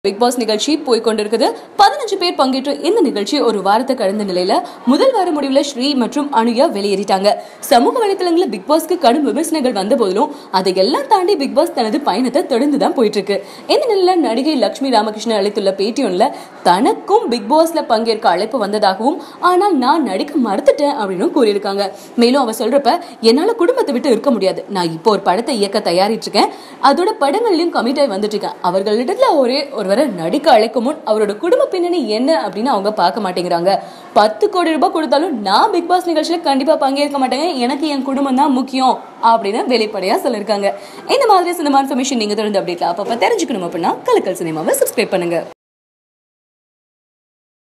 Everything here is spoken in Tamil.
பிக் பாஸ் நிகழ்ச்சி போய் கொண்டிருக்குது பதினஞ்சு பேர் பங்கேற்ற இந்த நிகழ்ச்சி ஒரு வாரத்தை கடந்த நிலையில முதல் வார முடிவுல ஸ்ரீ மற்றும் அனுயா வெளியேறிட்டாங்க சமூக வலைத்தளங்களில் பிக் பாஸ்க்கு கடும் விமர்சனங்கள் வந்த போதிலும் அதையெல்லாம் தாண்டி பிக் பாஸ் தனது பயணத்தை தொடர்ந்து தான் போயிட்டு இருக்கு இந்த நிலையில நடிகை லட்சுமி ராமகிருஷ்ணன் அளித்துள்ள பேட்டி ஒன்றுல தனக்கும் பிக் பாஸ்ல பங்கேற்க அழைப்பு வந்ததாகவும் ஆனால் நான் நடிக்க மறுத்துட்டேன் அப்படின்னு கூறியிருக்காங்க மேலும் அவ சொல்றப்ப என்னால குடும்பத்தை விட்டு இருக்க முடியாது நான் இப்போ ஒரு படத்தை இயக்க தயாரிட்டு இருக்கேன் அதோட படங்கள்லயும் கமிட் ஆகி வந்துட்டு இருக்கேன் அவர்களிடத்துல ஒரே ஒருவரை நடிக்க அழைக்கும் முன் அவரோட குடும்ப பின்னணி என்ன அப்படின்னு அவங்க பார்க்க மாட்டேங்கிறாங்க பத்து கோடி ரூபாய் கொடுத்தாலும் நான் பிக் பாஸ் நிகழ்ச்சியில கண்டிப்பா பங்கேற்க மாட்டேங்க எனக்கு என் குடும்பம் தான் முக்கியம் அப்படின்னு வெளிப்படையா சொல்லியிருக்காங்க இந்த மாதிரி சினிமா இன்ஃபர்மேஷன் நீங்க தொடர்ந்து அப்டேட்ல அப்பப்ப தெரிஞ்சுக்கணும் அப்படின்னா கலக்கல் சினிமாவை சப்ஸ்கிரைப் பண்ணுங்க